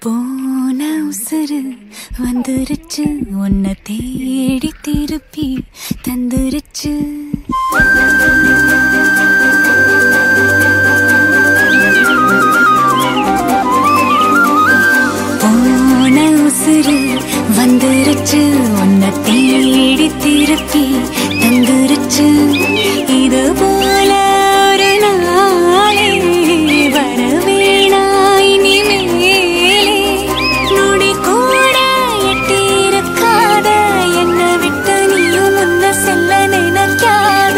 போன உசுறு வந்துருச்சு உன்னை தேடி திருப்பி தந்துருச்சு போன உசுறு வந்துருச்சு உன்னை தேடி திருப்பி தந்துருச்சு இது போல ஒரு நாளே வரவேணா இனிமேலே நொடி கூட எட்டியிருக்காத என்னை விட்டு நீயும் முன்ன செல்ல நினைக்காத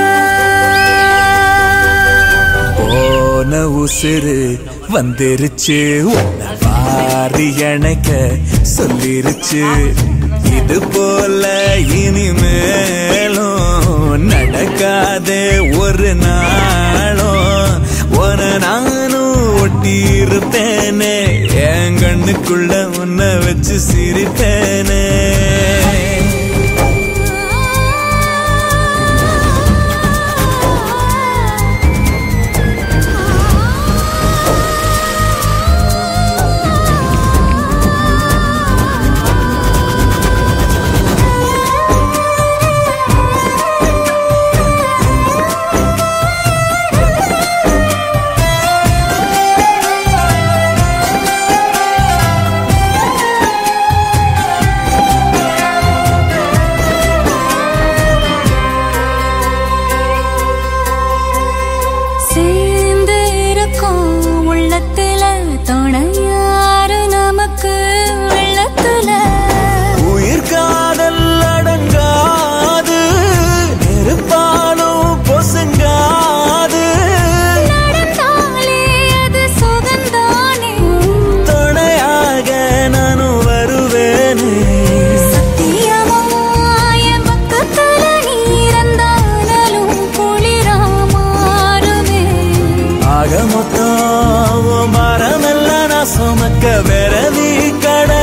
போன உசுறு வந்துருச்சு உன்னை வாரி அணைக்க சொல்லிருச்சு இது போல இனிமேலும் நடக்காதே ஒரு நாளும் ஒரு நானும் ஒட்டி இருப்பேனே என் கண்ணுக்குள்ள உன்னை வச்சு சிரிப்பேனே சேர்ந்து இருக்கும் உள்ளத்துல துணையாரு நமக்கு உள்ளத்துல உயிர் காதல் அடங்காது நெருப்பாலும் பொசுங்காது நடந்தாலே அது சுகந்தானே துணையாக நானும் வருவேனே சத்தியமா என் பக்கத்துல நீ இருந்தாலும் குளிரா மாறுவே ஆக மொத்தம் உன் மரமெல்லாம் நான் சுமக்க விரவி கடை